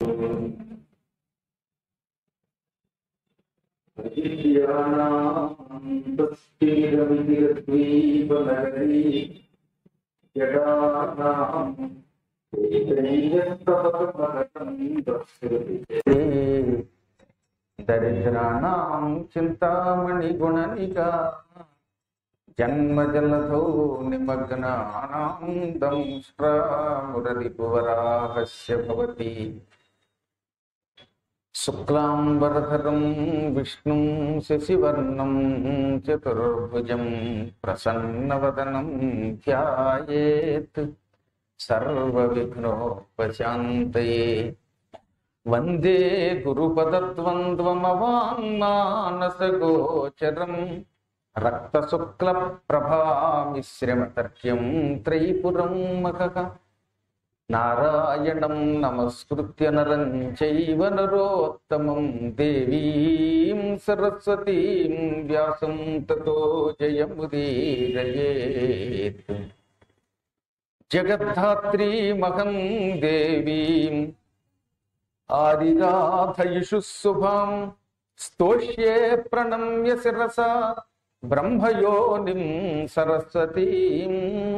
ీరద్వీపనగరీ జడానాం దరిద్రాణం చింతామణి గుణనిగా జన్మజలధౌ నిమగ్నానాం దంశ్రామురరిపువరాహస్య భవతి శుక్లాంబరధరం విష్ణుం శశివర్ణం చతుర్భుజం ప్రసన్నవదనం ధ్యాయేత్ సర్వవిఘ్నోపశాంతయే వందే గురుపదద్వంద్వమవాంమానసగోచరం రక్తశుక్లప్రభామిశ్రమతర్క్యం త్రైపురం మఖ నారాయణం నమస్కృత్య నరం చైవ నరోత్తమం దేవీం సరస్వతీం వ్యాసం తతో జయముదీరయేత్ జగద్ధాత్రీమహం దేవీం ఆదిరాధయిషు శుభాం స్తోష్యే ప్రణమ్య శిరసా బ్రహ్మయోనిం సరస్వతీం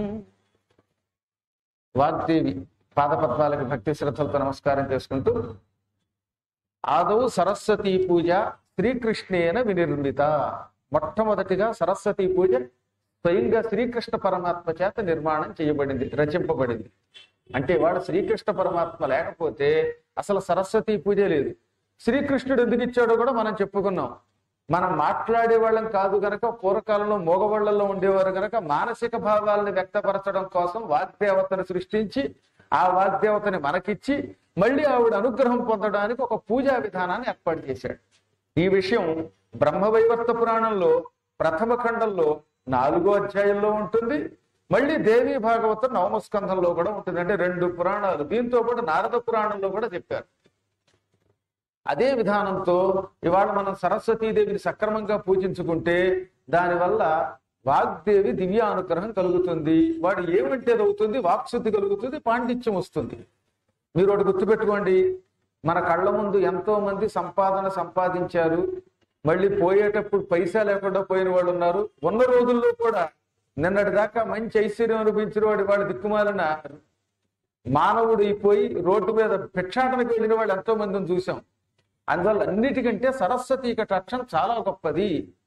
వాగ్దేవి పాదపద్మాలకి భక్తి శ్రద్ధలతో నమస్కారం చేసుకుంటూ ఆదౌ సరస్వతీ పూజ శ్రీకృష్ణేన వినిర్మిత మొట్టమొదటిగా సరస్వతీ పూజ స్వయంగా శ్రీకృష్ణ పరమాత్మ చేత నిర్మాణం చేయబడింది రచింపబడింది అంటే వాడు శ్రీకృష్ణ పరమాత్మ లేకపోతే అసలు సరస్వతీ పూజ లేదు శ్రీకృష్ణుడు ఎందుకు ఇచ్చాడో కూడా మనం చెప్పుకున్నాం మనం మాట్లాడే వాళ్ళం కాదు గనక పూర్వకాలంలో మోగవాళ్లలో ఉండేవారు గనక మానసిక భావాలను వ్యక్తపరచడం కోసం వాగ్దేవతను సృష్టించి ఆ వాగ్దేవతని మనకిచ్చి మళ్ళీ ఆవిడ అనుగ్రహం పొందడానికి ఒక పూజా విధానాన్ని ఏర్పాటు చేశాడు ఈ విషయం బ్రహ్మవైవర్త పురాణంలో ప్రథమ ఖండంలో నాలుగో అధ్యాయంలో ఉంటుంది మళ్ళీ దేవీ భాగవతం నవమ స్కంధంలో కూడా ఉంటుంది అంటే రెండు పురాణాలు దీంతో పాటు నారద పురాణంలో కూడా చెప్పారు అదే విధానంతో ఇవాళ మనం సరస్వతీదేవిని సక్రమంగా పూజించుకుంటే దానివల్ల వాగ్దేవి దివ్యానుగ్రహం కలుగుతుంది వాడు ఏమంటే అది అవుతుంది వాక్శుద్ధి కలుగుతుంది పాండిత్యం వస్తుంది మీరు ఒకటి గుర్తుపెట్టుకోండి మన కళ్ళ ముందు ఎంతో మంది సంపాదన సంపాదించారు మళ్ళీ పోయేటప్పుడు పైసా లేకుండా పోయిన వాళ్ళు ఉన్నారు ఉన్న రోజుల్లో కూడా నిన్నటి దాకా మంచి ఐశ్వర్యం అనిపించిన వాడి వాడు దిక్కుమాలిన మానవుడు అయిపోయి రోడ్డు మీద భిక్షాటనకు వెళ్ళిన వాళ్ళు ఎంతో మందిని చూసాం అందువల్ల అన్నిటికంటే సరస్వతి కటాక్షం చాలా గొప్పది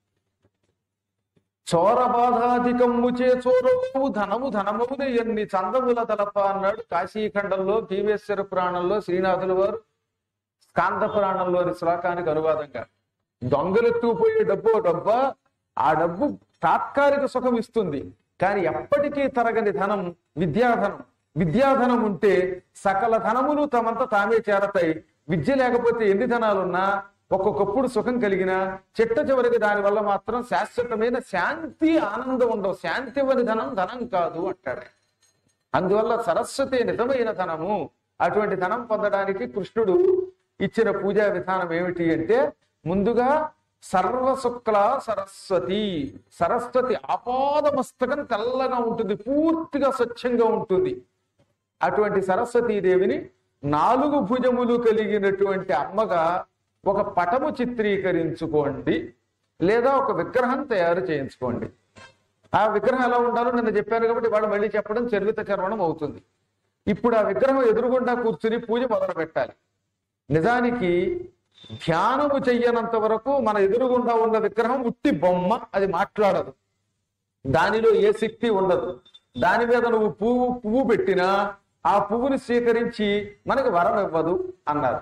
చోరబాధాధికమ్ము చే చోరవు ధనము ధనముని ఎన్ని చందముల తలప అన్నాడు కాశీఖండంలో భీమేశ్వర పురాణంలో శ్రీనాథుల వారు స్కాంద పురాణంలోని శ్లోకానికి అనువాదంగా దొంగలెత్తుకుపోయే డబ్బు డబ్బా ఆ డబ్బు తాత్కాలిక సుఖం ఇస్తుంది కానీ ఎప్పటికీ తరగని ధనం విద్యాధనం విద్యాధనం ఉంటే సకల ధనములు తమంతా తామే చేరతాయి విద్య లేకపోతే ఎన్ని ధనాలున్నా ఒక్కొక్కప్పుడు సుఖం కలిగిన చిట్ట చివరికి దాని వల్ల మాత్రం శాశ్వతమైన శాంతి ఆనందం ఉండవు శాంతి ఇవ్వని ధనం ధనం కాదు అంటాడు అందువల్ల సరస్వతి నిజమైన ధనము అటువంటి ధనం పొందడానికి కృష్ణుడు ఇచ్చిన పూజా విధానం ఏమిటి అంటే ముందుగా సర్వశుక్ల సరస్వతి సరస్వతి ఆపాద మస్తకం తెల్లగా ఉంటుంది పూర్తిగా స్వచ్ఛంగా ఉంటుంది అటువంటి సరస్వతీదేవిని నాలుగు భుజములు కలిగినటువంటి అమ్మగా ఒక పటము చిత్రీకరించుకోండి లేదా ఒక విగ్రహం తయారు చేయించుకోండి ఆ విగ్రహం ఎలా ఉండాలో నిన్న చెప్పాను కాబట్టి వాళ్ళు మళ్ళీ చెప్పడం చరిత చర్వణం అవుతుంది ఇప్పుడు ఆ విగ్రహం ఎదురుగుండా కూర్చుని పూజ మొదలు పెట్టాలి నిజానికి ధ్యానము చెయ్యనంత వరకు మన ఎదురుగుండా ఉన్న విగ్రహం ఉట్టి బొమ్మ అది మాట్లాడదు దానిలో ఏ శక్తి ఉండదు దాని మీద నువ్వు పువ్వు పువ్వు పెట్టినా ఆ పువ్వుని స్వీకరించి మనకి వరం ఇవ్వదు అన్నారు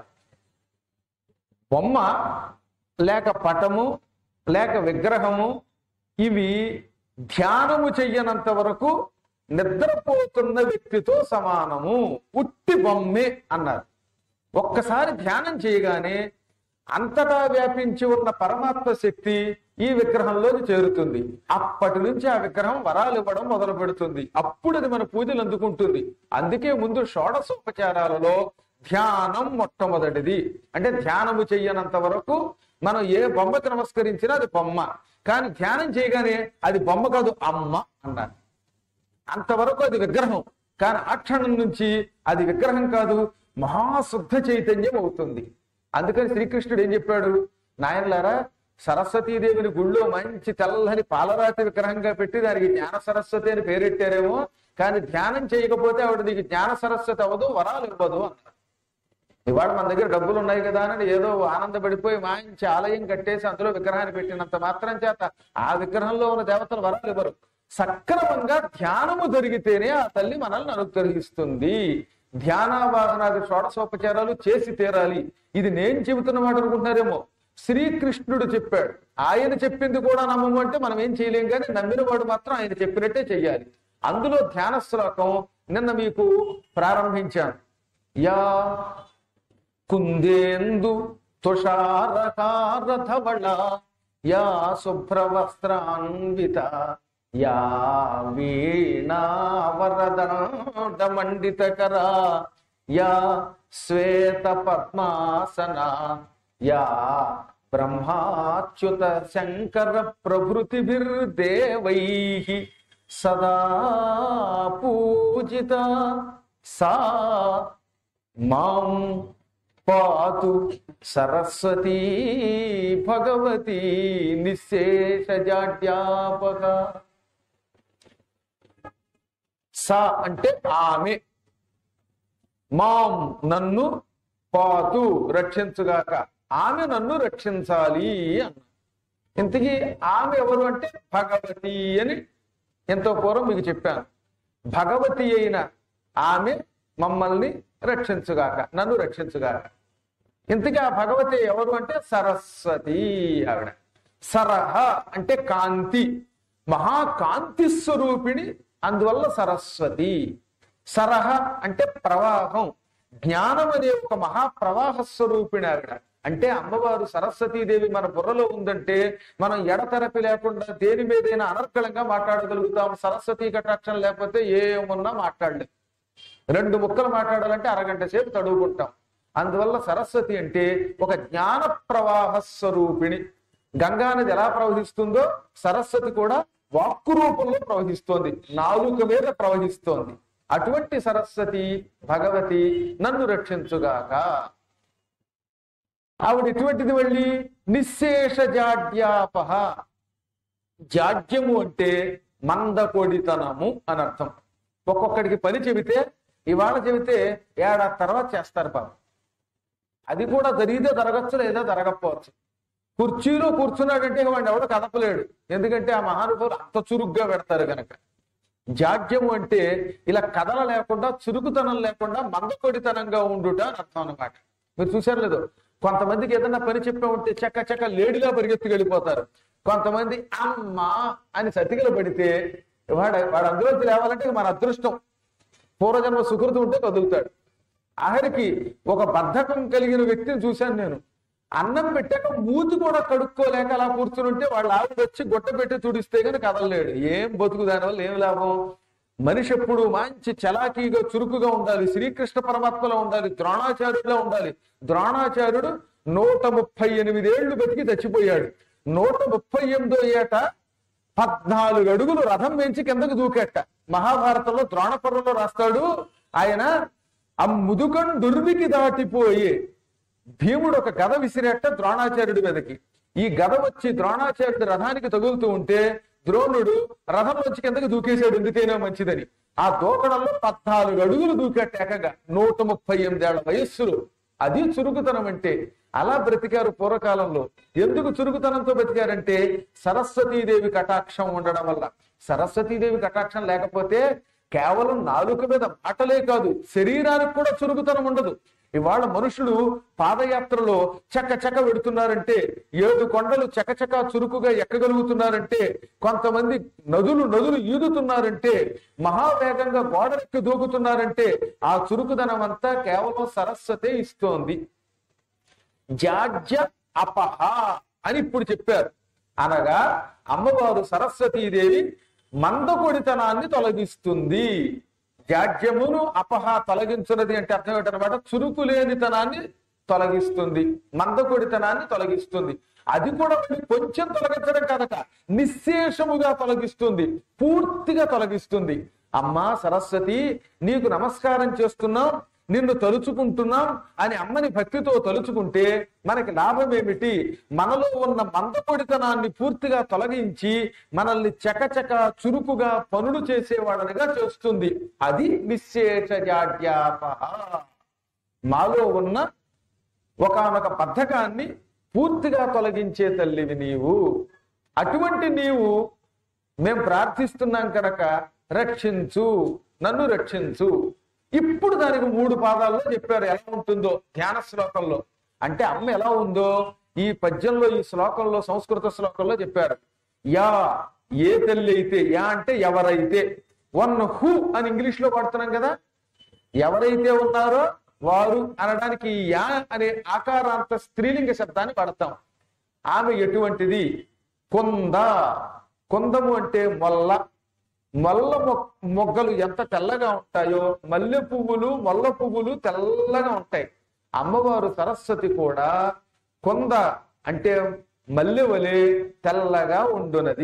బొమ్మ లేక పటము లేక విగ్రహము ఇవి ధ్యానము చెయ్యనంత వరకు నిద్రపోతున్న వ్యక్తితో సమానము ఉట్టి బొమ్మే అన్నారు ఒక్కసారి ధ్యానం చేయగానే అంతటా వ్యాపించి ఉన్న పరమాత్మ శక్తి ఈ విగ్రహంలోకి చేరుతుంది అప్పటి నుంచి ఆ విగ్రహం వరాలు ఇవ్వడం మొదలు పెడుతుంది అప్పుడు అది మన పూజలు అందుకుంటుంది అందుకే ముందు షోడశోపచారాలలో ధ్యానం మొట్టమొదటిది అంటే ధ్యానము చెయ్యనంత వరకు మనం ఏ బొమ్మకి నమస్కరించినా అది బొమ్మ కానీ ధ్యానం చేయగానే అది బొమ్మ కాదు అమ్మ అన్నారు అంతవరకు అది విగ్రహం కానీ ఆ క్షణం నుంచి అది విగ్రహం కాదు మహాశుద్ధ చైతన్యం అవుతుంది అందుకని శ్రీకృష్ణుడు ఏం చెప్పాడు నాయనలారా సరస్వతీదేవిని గుళ్ళో మంచి తెల్లని పాలరాతి విగ్రహంగా పెట్టి దానికి జ్ఞాన సరస్వతి అని పేరెట్టారేమో కానీ ధ్యానం చేయకపోతే ఆవిడ నీకు జ్ఞాన సరస్వతి అవ్వదు వరాలు ఇవ్వదు అన్నారు ఇవాళ మన దగ్గర డబ్బులు ఉన్నాయి కదా అని ఏదో ఆనందపడిపోయి మంచి ఆలయం కట్టేసి అందులో విగ్రహాన్ని పెట్టినంత మాత్రం చేత ఆ విగ్రహంలో ఉన్న దేవతలు వరాలు ఇవ్వరు సక్రమంగా ధ్యానము జరిగితేనే ఆ తల్లి మనల్ని అనుగ్రహిస్తుంది ధ్యానావాహనాది షోడశోపచారాలు చేసి తీరాలి ఇది నేను చెబుతున్న మాట అనుకుంటున్నారేమో శ్రీకృష్ణుడు చెప్పాడు ఆయన చెప్పింది కూడా నమ్మము అంటే మనం ఏం చేయలేం కానీ నమ్మిన వాడు మాత్రం ఆయన చెప్పినట్టే చెయ్యాలి అందులో ధ్యాన శ్లోకం నిన్న మీకు ప్రారంభించాను యా కుందేందు తుషారకారథవళ యా శుభ్రవస్త్రాన్విత యా వీణావరదండమండితకరా యా శ్వేత పద్మాసన యా బ్రహ్మాచ్యుత శంకర ప్రభృతిభిర్దేవై సదా పూజిత సా మాం పాతు సరస్వతీ భగవతి నిశేషజాడ్యాపక సా అంటే ఆమె మాం నన్ను పాతు రక్షించుగాక ఆమె నన్ను రక్షించాలి అన్న ఇంతకీ ఆమె ఎవరు అంటే భగవతి అని ఎంతో పూర్వం మీకు చెప్పాను భగవతి అయిన ఆమె మమ్మల్ని రక్షించుగాక నన్ను రక్షించుగాక ఇంతకీ ఆ భగవతి ఎవరు అంటే సరస్వతి ఆవిడ సరహ అంటే కాంతి మహాకాంతి స్వరూపిణి అందువల్ల సరస్వతి సరహ అంటే ప్రవాహం జ్ఞానం అనే ఒక మహాప్రవాహ స్వరూపిణి ఆవిడ అంటే అమ్మవారు సరస్వతీదేవి మన బుర్రలో ఉందంటే మనం ఎడతెరపి లేకుండా దేని మీదైనా అనర్గళంగా మాట్లాడగలుగుతాం సరస్వతి కటాక్షం లేకపోతే ఏమున్నా మాట్లాడలేం రెండు ముక్కలు మాట్లాడాలంటే అరగంట సేపు తడువుకుంటాం అందువల్ల సరస్వతి అంటే ఒక జ్ఞాన ప్రవాహ స్వరూపిణి గంగా నది ఎలా ప్రవహిస్తుందో సరస్వతి కూడా వాక్కు రూపంలో ప్రవహిస్తోంది నాలుక మీద ప్రవహిస్తోంది అటువంటి సరస్వతి భగవతి నన్ను రక్షించుగాక ఆవిడ ఎటువంటిది మళ్ళీ నిశేష జాడ్యాపహ జాడ్యము అంటే మందకొడితనము అని అర్థం ఒక్కొక్కడికి పని చెబితే ఇవాళ చెబితే ఏడాది తర్వాత చేస్తారు పాపం అది కూడా జరిగితే జరగచ్చు లేదా జరగకపోవచ్చు కుర్చీలో కూర్చున్నాడంటే వాడిని ఎవడు కదపలేడు ఎందుకంటే ఆ మహానుభావులు అంత చురుగ్గా పెడతారు గనక జాడ్యము అంటే ఇలా కథల లేకుండా చురుకుతనం లేకుండా మందకొడితనంగా ఉండుట అని అర్థం అన్నమాట మీరు చూసారు లేదు కొంతమందికి ఏదైనా పని చెప్పే ఉంటే చక్క చక్క లేడిగా పరిగెత్తుకు వెళ్ళిపోతారు కొంతమంది అమ్మా అని సతికిల పడితే వాడు వాడు అందులోంచి లేవాలంటే ఇక మన అదృష్టం పూర్వజన్మ సుకృతి ఉంటే కదులుతాడు ఆఖరికి ఒక బద్ధకం కలిగిన వ్యక్తిని చూశాను నేను అన్నం పెట్టాక మూతి కూడా కడుక్కోలేక అలా కూర్చుని ఉంటే వాళ్ళ ఆవిడ వచ్చి గొట్ట పెట్టి తుడిస్తే గాని కదలలేడు ఏం బతుకు దానివల్ల ఏం లాభం మనిషి ఎప్పుడు మంచి చలాకీగా చురుకుగా ఉండాలి శ్రీకృష్ణ పరమాత్మలో ఉండాలి ద్రోణాచార్యుడిలో ఉండాలి ద్రోణాచార్యుడు నూట ముప్పై ఎనిమిదేళ్లు బతికి చచ్చిపోయాడు నూట ముప్పై ఎనిమిదో ఏట పద్నాలుగు అడుగులు రథం పెంచి కిందకు దూకెట్ట మహాభారతంలో ద్రోణపర్వంలో రాస్తాడు ఆయన ఆ ముదుకం దుర్వికి దాటిపోయి భీముడు ఒక గద విసిరేట ద్రోణాచార్యుడి మీదకి ఈ గద వచ్చి ద్రోణాచార్యుడి రథానికి తగులుతూ ఉంటే ద్రోణుడు రథంలోంచి కిందకి దూకేశాడు ఎందుకైనా మంచిదని ఆ దూకడంలో పద్నాలుగు అడుగులు దూకేట ఏకంగా నూట ముప్పై ఎనిమిదేళ్ల వయస్సులో అది చురుకుతనం అంటే అలా బ్రతికారు పూర్వకాలంలో ఎందుకు చురుకుతనంతో బ్రతికారంటే సరస్వతీదేవి కటాక్షం ఉండడం వల్ల సరస్వతీదేవి కటాక్షం లేకపోతే కేవలం నాలుక మీద మాటలే కాదు శరీరానికి కూడా చురుకుతనం ఉండదు ఇవాళ మనుషులు పాదయాత్రలో చక్క చక్క పెడుతున్నారంటే ఏడు కొండలు చకచక చురుకుగా ఎక్కగలుగుతున్నారంటే కొంతమంది నదులు నదులు ఈదుతున్నారంటే మహావేగంగా గోడరెక్కి దూకుతున్నారంటే ఆ చురుకుదనం అంతా కేవలం సరస్వతే ఇస్తోంది జాడ్య అపహ అని ఇప్పుడు చెప్పారు అనగా అమ్మవారు సరస్వతీదేవి మందకొడితనాన్ని తొలగిస్తుంది జాడ్యమును అపహ తొలగించున్నది అంటే అర్థం ఏంటనమాట చురుకు లేనితనాన్ని తొలగిస్తుంది మందకొడితనాన్ని తొలగిస్తుంది అది కూడా మళ్ళీ కొంచెం తొలగించడం కనుక నిశ్శేషముగా తొలగిస్తుంది పూర్తిగా తొలగిస్తుంది అమ్మా సరస్వతి నీకు నమస్కారం చేస్తున్నాం నిన్ను తలుచుకుంటున్నాం అని అమ్మని భక్తితో తలుచుకుంటే మనకి లాభం ఏమిటి మనలో ఉన్న మందకొడితనాన్ని పూర్తిగా తొలగించి మనల్ని చకచక చురుకుగా పనులు చేసేవాళ్ళనిగా చేస్తుంది అది నిశ్శేష జాడ్యాపహ మాలో ఉన్న ఒకానొక బద్ధకాన్ని పూర్తిగా తొలగించే తల్లివి నీవు అటువంటి నీవు మేం ప్రార్థిస్తున్నాం కనుక రక్షించు నన్ను రక్షించు ఇప్పుడు దానికి మూడు పాదాల్లో చెప్పారు ఎలా ఉంటుందో ధ్యాన శ్లోకంలో అంటే అమ్మ ఎలా ఉందో ఈ పద్యంలో ఈ శ్లోకంలో సంస్కృత శ్లోకంలో చెప్పారు యా ఏ తల్లి అయితే యా అంటే ఎవరైతే వన్ హూ అని ఇంగ్లీష్ లో వాడుతున్నాం కదా ఎవరైతే ఉన్నారో వారు అనడానికి ఈ యా అనే ఆకారాంత స్త్రీలింగ శబ్దాన్ని వాడతాం ఆమె ఎటువంటిది కొంద కొందము అంటే మొల్ల మొల్ల మొ- మొగ్గలు ఎంత తెల్లగా ఉంటాయో మల్లె పువ్వులు మొల్ల పువ్వులు తెల్లగా ఉంటాయి అమ్మవారు సరస్వతి కూడా కొంద అంటే మల్లె వలె తెల్లగా ఉండునది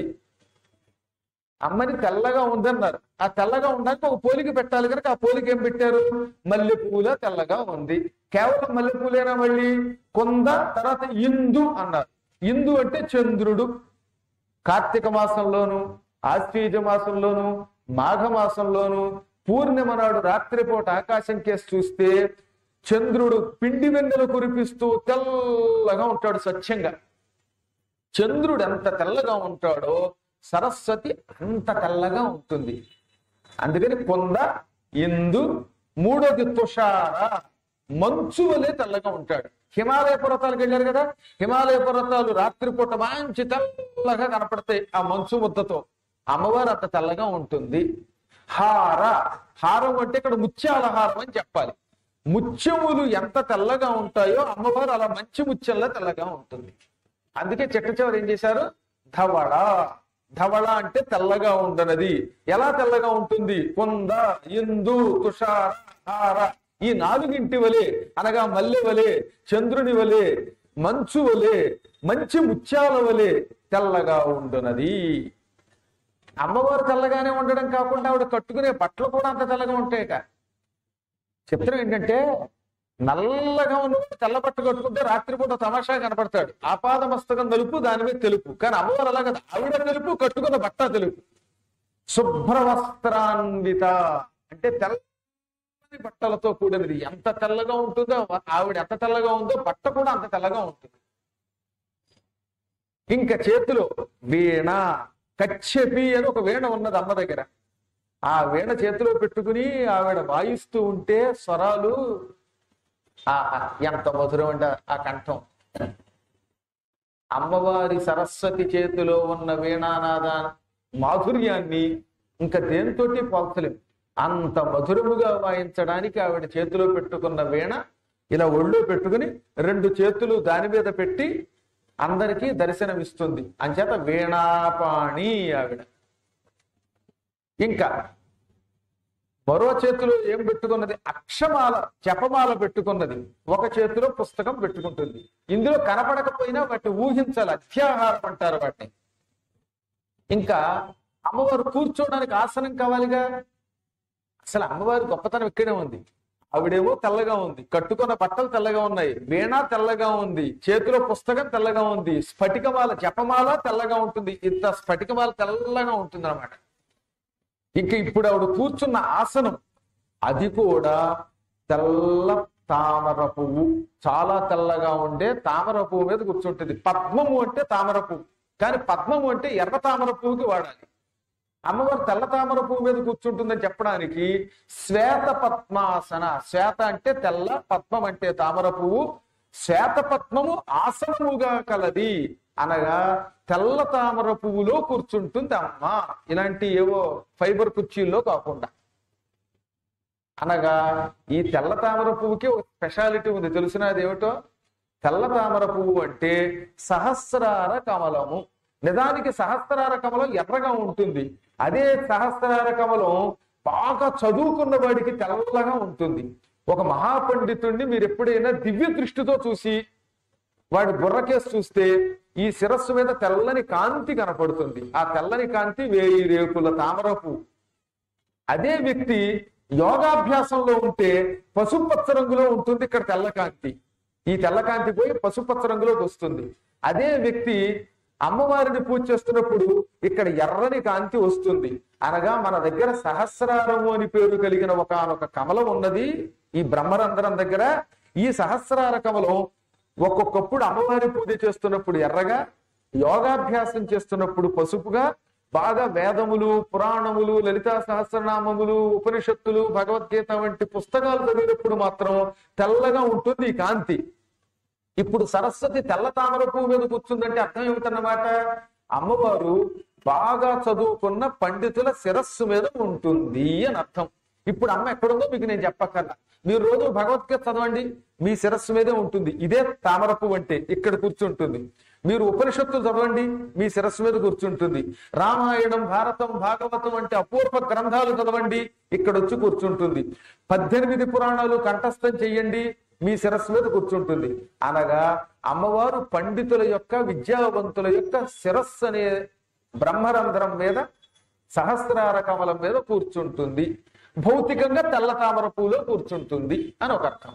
అమ్మని తెల్లగా ఉందన్నారు ఆ తెల్లగా ఉండడానికి ఒక పోలిక పెట్టాలి కనుక ఆ పోలిక ఏం పెట్టారు మల్లె పువ్వుల తెల్లగా ఉంది కేవలం మల్లె పువ్వులేనా మళ్ళీ కొంద తర్వాత ఇందు అన్నారు ఇందు అంటే చంద్రుడు కార్తీక మాసంలోను ఆశ్వీజ మాసంలోను మాఘ మాసంలోను పూర్ణిమ నాడు రాత్రిపూట ఆకాశం కేసి చూస్తే చంద్రుడు పిండి వెన్నెలు కురిపిస్తూ తెల్లగా ఉంటాడు స్వచ్ఛంగా చంద్రుడు ఎంత తెల్లగా ఉంటాడో సరస్వతి అంత తెల్లగా ఉంటుంది అందుకని కొంద ఇందు మూడోది తుషార మంచు వలె తెల్లగా ఉంటాడు హిమాలయ పర్వతాలకు వెళ్ళారు కదా హిమాలయ పర్వతాలు రాత్రిపూట మంచి తెల్లగా కనపడతాయి ఆ మంచు ముద్దతో అమ్మవారు అంత తెల్లగా ఉంటుంది హార హారం అంటే ఇక్కడ ముత్యాల హారం అని చెప్పాలి ముత్యములు ఎంత తెల్లగా ఉంటాయో అమ్మవారు అలా మంచి ముత్యంలా తెల్లగా ఉంటుంది అందుకే చెట్ట చివరి ఏం చేశారు ధవళ ధవళ అంటే తెల్లగా ఉండనది ఎలా తెల్లగా ఉంటుంది కొంద ఇందు తుషార హార ఈ నాలుగింటి వలె అనగా మల్లె వలె చంద్రుని వలె మంచు వలె మంచి ముత్యాల వలె తెల్లగా ఉండునది అమ్మవారు తెల్లగానే ఉండడం కాకుండా ఆవిడ కట్టుకునే బట్టలు కూడా అంత తెల్లగా ఉంటాయట చిత్రం ఏంటంటే నల్లగా ఉన్న తెల్ల బట్ట కట్టుకుంటే రాత్రిపూట తమాషా కనపడతాడు ఆపాద మస్తకం తెలుపు దాని మీద తెలుపు కానీ అమ్మవారు అలా కదా ఆవిడ తెలుపు కట్టుకున్న బట్ట తెలుపు శుభ్ర వస్త్రాన్విత అంటే తెల్లని బట్టలతో కూడినది ఎంత తెల్లగా ఉంటుందో ఆవిడ ఎంత తెల్లగా ఉందో బట్ట కూడా అంత తెల్లగా ఉంటుంది ఇంకా చేతిలో వీణ కచ్చెపి అని ఒక వీణ ఉన్నది అమ్మ దగ్గర ఆ వీణ చేతిలో పెట్టుకుని ఆవిడ వాయిస్తూ ఉంటే స్వరాలు ఆహా ఎంత మధురం అంట ఆ కంఠం అమ్మవారి సరస్వతి చేతిలో ఉన్న వీణానాద మాధుర్యాన్ని ఇంకా దేనితోటి పోల్చలేం అంత మధురముగా వాయించడానికి ఆవిడ చేతిలో పెట్టుకున్న వీణ ఇలా ఒళ్ళో పెట్టుకుని రెండు చేతులు దాని మీద పెట్టి అందరికీ దర్శనమిస్తుంది అంచేత వీణాపాణి ఆవిడ ఇంకా మరో చేతిలో ఏం పెట్టుకున్నది అక్షమాల జపమాల పెట్టుకున్నది ఒక చేతిలో పుస్తకం పెట్టుకుంటుంది ఇందులో కనపడకపోయినా వాటిని ఊహించాలి అత్యాహారం అంటారు వాటిని ఇంకా అమ్మవారు కూర్చోవడానికి ఆసనం కావాలిగా అసలు అమ్మవారి గొప్పతనం ఇక్కడే ఉంది ఆవిడేమో తెల్లగా ఉంది కట్టుకున్న బట్టలు తెల్లగా ఉన్నాయి వీణ తెల్లగా ఉంది చేతిలో పుస్తకం తెల్లగా ఉంది స్ఫటికమాల జపమాల తెల్లగా ఉంటుంది ఇంత స్ఫటికమాల తెల్లగా ఉంటుంది అనమాట ఇంకా ఇప్పుడు ఆవిడ కూర్చున్న ఆసనం అది కూడా తెల్ల తామర పువ్వు చాలా తెల్లగా ఉండే తామర పువ్వు మీద కూర్చుంటుంది పద్మము అంటే తామర పువ్వు కానీ పద్మము అంటే ఎర్ర తామర పువ్వుకి వాడాలి అమ్మవారు తెల్ల తామర పువ్వు మీద కూర్చుంటుందని చెప్పడానికి శ్వేత పద్మాసన శ్వేత అంటే తెల్ల పద్మం అంటే తామర పువ్వు శ్వేత పద్మము ఆసనముగా కలది అనగా తెల్ల తామర పువ్వులో కూర్చుంటుంది అమ్మ ఇలాంటి ఏవో ఫైబర్ కుర్చీల్లో కాకుండా అనగా ఈ తెల్ల తామర పువ్వుకి ఒక స్పెషాలిటీ ఉంది తెలిసినది ఏమిటో తెల్ల తామర పువ్వు అంటే సహస్రార కమలము నిజానికి సహస్రార కమలం ఎర్రగా ఉంటుంది అదే సహస్రార కమలం బాగా చదువుకున్న వాడికి తెల్లగా ఉంటుంది ఒక మహాపండితుణ్ణి మీరు ఎప్పుడైనా దివ్య దృష్టితో చూసి వాడి బుర్రకేసి చూస్తే ఈ శిరస్సు మీద తెల్లని కాంతి కనపడుతుంది ఆ తెల్లని కాంతి వేయి రేకుల తామర పువ్వు అదే వ్యక్తి యోగాభ్యాసంలో ఉంటే పసుపచ్చ రంగులో ఉంటుంది ఇక్కడ తెల్లకాంతి ఈ తెల్లకాంతి పోయి పసుపచ్చ రంగులోకి వస్తుంది అదే వ్యక్తి అమ్మవారిని పూజ చేస్తున్నప్పుడు ఇక్కడ ఎర్రని కాంతి వస్తుంది అనగా మన దగ్గర సహస్రారము అని పేరు కలిగిన ఒకనొక కమలం ఉన్నది ఈ బ్రహ్మరంధ్రం దగ్గర ఈ సహస్రార కమలం ఒక్కొక్కప్పుడు అమ్మవారి పూజ చేస్తున్నప్పుడు ఎర్రగా యోగాభ్యాసం చేస్తున్నప్పుడు పసుపుగా బాగా వేదములు పురాణములు లలితా సహస్రనామములు ఉపనిషత్తులు భగవద్గీత వంటి పుస్తకాలు చదివినప్పుడు మాత్రం తెల్లగా ఉంటుంది ఈ కాంతి ఇప్పుడు సరస్వతి తెల్ల తామర పువ్వు మీద కూర్చుందంటే అర్థం ఏమిటన్నమాట అమ్మవారు బాగా చదువుకున్న పండితుల శిరస్సు మీద ఉంటుంది అని అర్థం ఇప్పుడు అమ్మ ఎక్కడుందో మీకు నేను చెప్పక్కర్లా మీరు రోజు భగవద్గీత చదవండి మీ శిరస్సు మీదే ఉంటుంది ఇదే తామర పువ్వు అంటే ఇక్కడ కూర్చుంటుంది మీరు ఉపనిషత్తులు చదవండి మీ శిరస్సు మీద కూర్చుంటుంది రామాయణం భారతం భాగవతం అంటే అపూర్వ గ్రంథాలు చదవండి ఇక్కడ వచ్చి కూర్చుంటుంది పద్దెనిమిది పురాణాలు కంఠస్థం చెయ్యండి మీ శిరస్సు మీద కూర్చుంటుంది అనగా అమ్మవారు పండితుల యొక్క విద్యావంతుల యొక్క శిరస్సు అనే బ్రహ్మరంధ్రం మీద సహస్రార కమలం మీద కూర్చుంటుంది భౌతికంగా తెల్ల తామర పూలో కూర్చుంటుంది అని ఒక అర్థం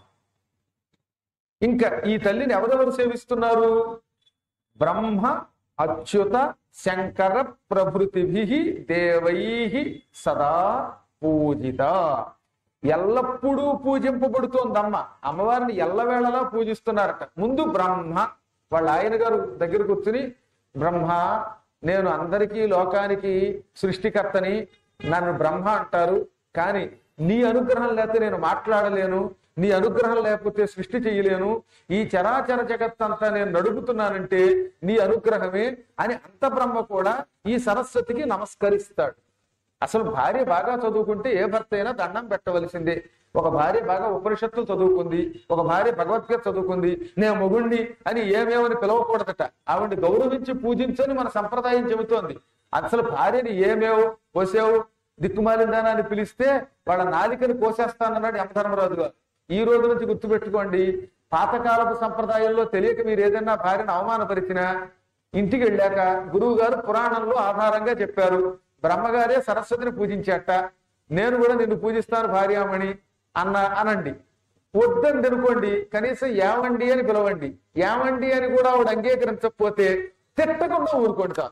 ఇంకా ఈ తల్లిని ఎవరెవరు సేవిస్తున్నారు బ్రహ్మ అచ్యుత శంకర ప్రభృతిభి దేవై సదా పూజిత ఎల్లప్పుడూ పూజింపబడుతోందమ్మ అమ్మవారిని ఎల్లవేళలా పూజిస్తున్నారట ముందు బ్రహ్మ వాళ్ళ ఆయన గారు దగ్గర కూర్చుని బ్రహ్మ నేను అందరికీ లోకానికి సృష్టికర్తని నన్ను బ్రహ్మ అంటారు కానీ నీ అనుగ్రహం లేకపోతే నేను మాట్లాడలేను నీ అనుగ్రహం లేకపోతే సృష్టి చేయలేను ఈ చరాచర జగత్తంతా నేను నడుపుతున్నానంటే నీ అనుగ్రహమే అని అంత బ్రహ్మ కూడా ఈ సరస్వతికి నమస్కరిస్తాడు అసలు భార్య బాగా చదువుకుంటే ఏ భర్త అయినా దండం పెట్టవలసిందే ఒక భార్య బాగా ఉపనిషత్తులు చదువుకుంది ఒక భార్య భగవద్గీత చదువుకుంది నేను మొగుణ్ణి అని ఏమేమని పిలవకూడదట ఆవిడ్ని గౌరవించి పూజించని మన సంప్రదాయం చెబుతోంది అసలు భార్యని ఏమేవు పోసావు దిక్కుమాలిందానా అని పిలిస్తే వాళ్ళ నాలికని కోసేస్తానన్నాడు యమధర్మరాజు గారు ఈ రోజు నుంచి గుర్తుపెట్టుకోండి పాతకాలపు సంప్రదాయంలో తెలియక మీరు ఏదైనా భార్యను అవమానపరిచినా ఇంటికి వెళ్ళాక గురువు గారు పురాణంలో ఆధారంగా చెప్పారు బ్రహ్మగారే సరస్వతిని పూజించాట నేను కూడా నిన్ను పూజిస్తాను భార్యామణి అన్న అనండి వద్దని అనుకోండి కనీసం ఏమండి అని పిలవండి ఏమండి అని కూడా ఆవిడ అంగీకరించకపోతే తిట్టకుండా ఊరుకుంటా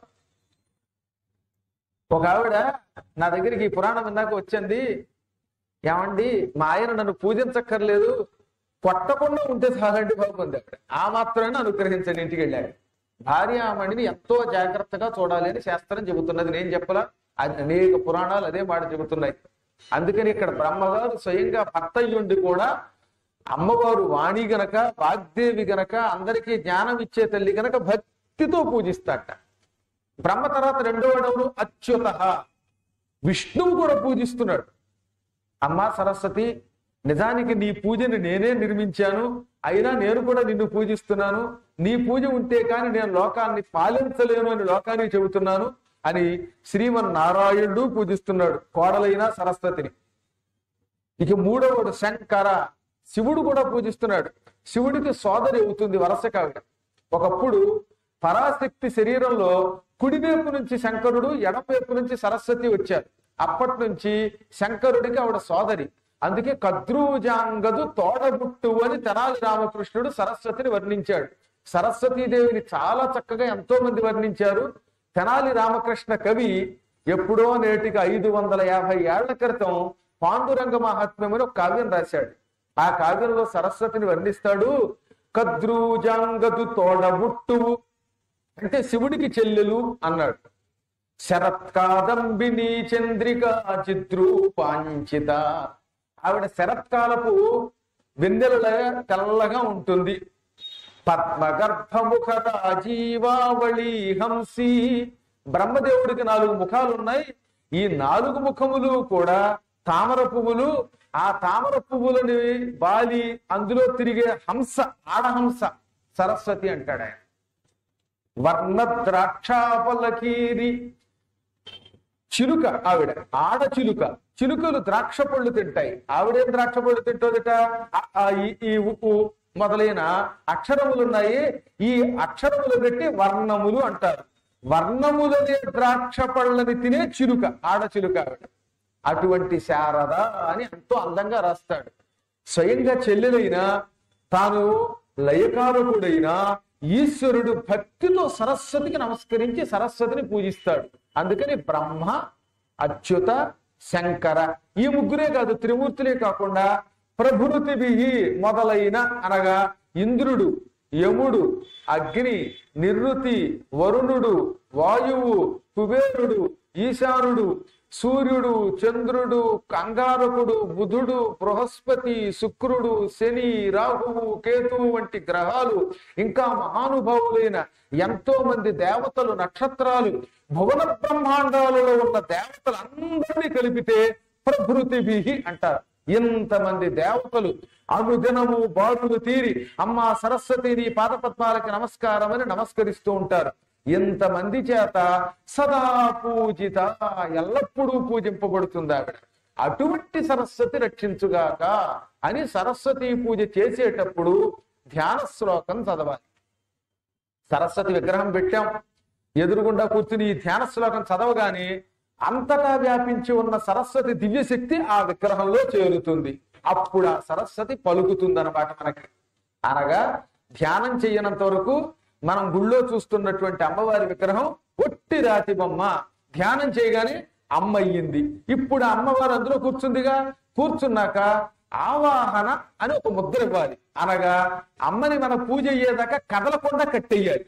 ఒక ఆవిడ నా దగ్గరికి ఈ పురాణం ఇందాక వచ్చింది ఏమండి మా ఆయన నన్ను పూజించక్కర్లేదు కొట్టకుండా ఉంటే చాలండి బాగుంది అక్కడ ఆ మాత్రమే అనుగ్రహించండి ఇంటికి వెళ్ళాక భార్యామణిని ఎంతో జాగ్రత్తగా చూడాలి అని శాస్త్రం చెబుతున్నది నేను చెప్పలా అది అనేక పురాణాలు అదే మాట చెబుతున్నాయి అందుకని ఇక్కడ బ్రహ్మగారు స్వయంగా భర్త అయ్యుండి కూడా అమ్మవారు వాణి గనక వాగ్దేవి గనక అందరికీ జ్ఞానం ఇచ్చే తల్లి గనక భక్తితో పూజిస్తాట బ్రహ్మ తర్వాత రెండో అడవులు అచ్యుత విష్ణువు కూడా పూజిస్తున్నాడు అమ్మా సరస్వతి నిజానికి నీ పూజని నేనే నిర్మించాను అయినా నేను కూడా నిన్ను పూజిస్తున్నాను నీ పూజ ఉంటే కానీ నేను లోకాన్ని పాలించలేను అని లోకానికి చెబుతున్నాను అని శ్రీమన్నారాయణుడు పూజిస్తున్నాడు కోడలైన సరస్వతిని ఇక మూడవడు శంకర శివుడు కూడా పూజిస్తున్నాడు శివుడికి సోదరి అవుతుంది వరస కావిడ ఒకప్పుడు పరాశక్తి శరీరంలో కుడివైపు నుంచి శంకరుడు ఎడపైపు నుంచి సరస్వతి వచ్చారు అప్పటి నుంచి శంకరుడికి ఆవిడ సోదరి అందుకే కద్రూజాంగదు తోడబుట్టు అని తెనాలి రామకృష్ణుడు సరస్వతిని వర్ణించాడు సరస్వతీదేవిని చాలా చక్కగా ఎంతో మంది వర్ణించారు తెనాలి రామకృష్ణ కవి ఎప్పుడో నేటికి ఐదు వందల యాభై ఏళ్ల క్రితం పాండురంగ మహాత్మ్యం అని ఒక కావ్యం రాశాడు ఆ కావ్యంలో సరస్వతిని వర్ణిస్తాడు కద్రూజాంగదు తోడబుట్టువు అంటే శివుడికి చెల్లెలు అన్నాడు శరత్కాదంబిని చంద్రిక చిద్రూపాంచిత ఆవిడ శరత్కాలపు వెన్నెల తెల్లగా ఉంటుంది పద్మగర్భముఖత జీవావళి హంసి బ్రహ్మదేవుడికి నాలుగు ముఖాలు ఉన్నాయి ఈ నాలుగు ముఖములు కూడా తామర పువ్వులు ఆ తామర పువ్వులని బాలి అందులో తిరిగే హంస ఆడహంస సరస్వతి అంటాడు ఆయన వర్ణ ద్రాక్షాపలకీరి చిలుక ఆవిడ ఆడ చిలుక చిలుకలు ద్రాక్ష పళ్ళు తింటాయి ఆవిడేం ద్రాక్ష పళ్ళు తింటోదిట అ, ఆ, ఈ, ఈ ఉప్పు మొదలైన అక్షరములు ఉన్నాయి ఈ అక్షరములు పెట్టి వర్ణములు అంటారు వర్ణములనే ద్రాక్ష పళ్ళని తినే చిలుక ఆడ చిలుక ఆవిడ అటువంటి శారద అని ఎంతో అందంగా రాస్తాడు స్వయంగా చెల్లెలైన తాను లయకారకుడైన ఈశ్వరుడు భక్తితో సరస్వతికి నమస్కరించి సరస్వతిని పూజిస్తాడు అందుకని బ్రహ్మ అచ్యుత శంకర ఈ ముగ్గురే కాదు త్రిమూర్తులే కాకుండా ప్రభృతిభి మొదలైన అనగా ఇంద్రుడు యముడు అగ్ని నిరుతి వరుణుడు వాయువు కుబేరుడు ఈశానుడు సూర్యుడు చంద్రుడు కంగారకుడు బుధుడు బృహస్పతి శుక్రుడు శని రాహువు కేతువు వంటి గ్రహాలు ఇంకా మహానుభావులైన ఎంతో మంది దేవతలు నక్షత్రాలు భువన బ్రహ్మాండాలలో ఉన్న దేవతలందరినీ కలిపితే ప్రభృతిభి అంటారు ఇంతమంది దేవతలు అనుదినము బారులు తీరి అమ్మా సరస్వతి నీ పాదపద్మాలకి నమస్కారం అని నమస్కరిస్తూ ఉంటారు ఇంతమంది చేత సదా పూజిత ఎల్లప్పుడూ పూజింపబడుతుంది ఆవిడ అటువంటి సరస్వతి రక్షించుగాక అని సరస్వతి పూజ చేసేటప్పుడు ధ్యాన శ్లోకం చదవాలి సరస్వతి విగ్రహం పెట్టాం ఎదురుగుండా కూర్చుని ఈ ధ్యాన శ్లోకం చదవగానే అంతటా వ్యాపించి ఉన్న సరస్వతి దివ్యశక్తి ఆ విగ్రహంలో చేరుతుంది అప్పుడు ఆ సరస్వతి పలుకుతుంది అనమాట మనకి అనగా ధ్యానం చేయనంత వరకు మనం గుళ్ళో చూస్తున్నటువంటి అమ్మవారి విగ్రహం ఒట్టి రాతి బొమ్మ ధ్యానం చేయగానే అమ్మ అయ్యింది ఇప్పుడు ఆ అమ్మవారు అందులో కూర్చుందిగా కూర్చున్నాక ఆవాహన అని ఒక ముద్ర ఇవ్వాలి అనగా అమ్మని మన పూజ అయ్యేదాకా కదలకుండా కట్టెయ్యాలి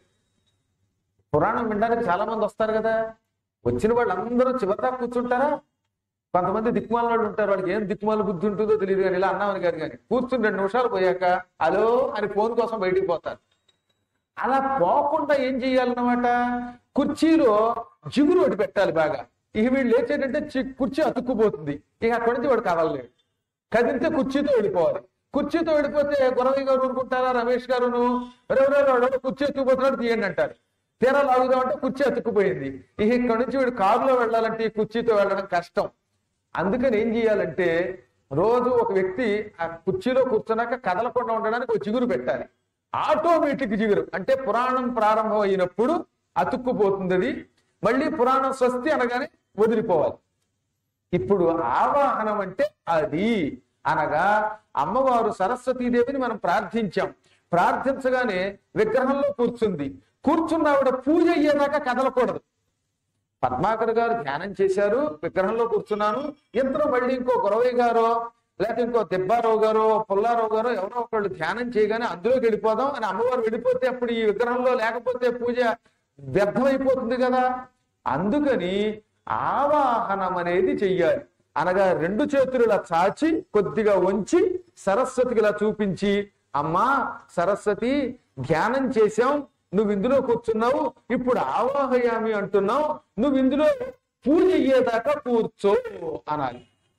పురాణం వినడానికి చాలా మంది వస్తారు కదా వచ్చిన వాళ్ళందరూ చివరిదాకా కూర్చుంటారా కొంతమంది దిక్మాల వాళ్ళు ఉంటారు వాళ్ళకి ఏం దిక్మాల బుద్ధి ఉంటుందో తెలియదు కానీ ఇలా అన్నామని గారు కానీ కూర్చుని రెండు నిమిషాలు పోయాక హలో అని ఫోన్ కోసం బయటికి పోతారు అలా పోకుండా ఏం చేయాలన్నమాట కుర్చీలో జిగురు ఒకటి పెట్టాలి బాగా ఇక వీళ్ళు లేచేటంటే చి- కుర్చీ అతుక్కుపోతుంది ఇక అక్కడి నుంచి వాడు కదలలేడు కదిలితే కుర్చీతో వెళ్ళిపోవాలి కుర్చీతో వెళ్ళిపోతే గురవయ్య గారు అనుకుంటారా రమేష్ గారును ఎవరెవరో కుర్చీ ఎత్తుకుపోతున్నాడు తీయండి అంటారు తీరా లాగుదామంటే కుర్చీ అతుక్కుపోయింది ఇక ఇక్కడ నుంచి వీడు కారులో వెళ్ళాలంటే ఈ కుర్చీతో వెళ్ళడం కష్టం అందుకని ఏం చేయాలంటే రోజు ఒక వ్యక్తి ఆ కుర్చీలో కూర్చున్నాక కదలకుండా ఉండడానికి ఒక చిగురు పెట్టాలి ఆటోమేటిక్ జిగురు అంటే పురాణం ప్రారంభం అయినప్పుడు అతుక్కుపోతుంది అది మళ్ళీ పురాణం స్వస్తి అనగానే వదిలిపోవాలి ఇప్పుడు ఆవాహనం అంటే అది అనగా అమ్మవారు సరస్వతీదేవిని మనం ప్రార్థించాం ప్రార్థించగానే విగ్రహంలో కూర్చుంది కూర్చున్న ఆవిడ పూజ అయ్యేదాకా కదలకూడదు పద్మాకర్ గారు ధ్యానం చేశారు విగ్రహంలో కూర్చున్నాను ఇంతలో మళ్ళీ ఇంకో గురవయ్య గారో లేకపోతే ఇంకో దెబ్బారావు గారో పుల్లారావు గారో ఎవరో ఒకళ్ళు ధ్యానం చేయగానే అందులోకి వెళ్ళిపోదాం అని అమ్మవారు వెళ్ళిపోతే అప్పుడు ఈ విగ్రహంలో లేకపోతే పూజ వ్యర్థమైపోతుంది కదా అందుకని ఆవాహనం అనేది చెయ్యాలి అనగా రెండు చేతులు ఇలా చాచి కొద్దిగా వంచి సరస్వతికి ఇలా చూపించి అమ్మా సరస్వతి ధ్యానం చేశాం నువ్వు ఇందులో కూర్చున్నావు ఇప్పుడు ఆవాహయామి అంటున్నావు నువ్వు ఇందులో పూజ అయ్యేదాకా కూర్చో అనాలి